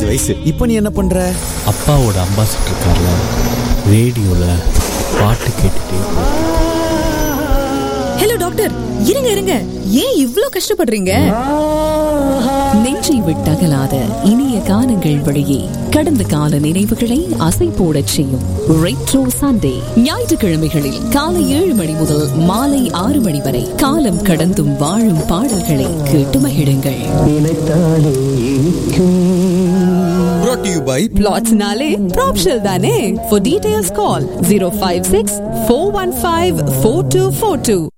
வயசு இப்போ நீ என்ன பண்ற அப்பாவோட அம்பாசிடர் இருக்கார்ல ரேடியோவில் பாட்டு கேட்டுட்டே போய் ஹலோ டாக்டர் இருங்க இருங்க ஏன் இவ்ளோ கஷ்டப்படுறீங்க நெஞ்சை விட்டகலாத இனிய காலங்கள் வழியே கடந்த கால நினைவுகளை அசை போடச் செய்யும் ரெட்ரோ சண்டே ஞாயிற்றுக்கிழமைகளில் காலை ஏழு மணி முதல் மாலை ஆறு மணி வரை காலம் கடந்தும் வாழும் பாடல்களை கேட்டு மகிழுங்கள் brought to you by பிளாட்ஸ்னாலே ப்ராப்ஷல் தானே for details call zero five six four one five four two four two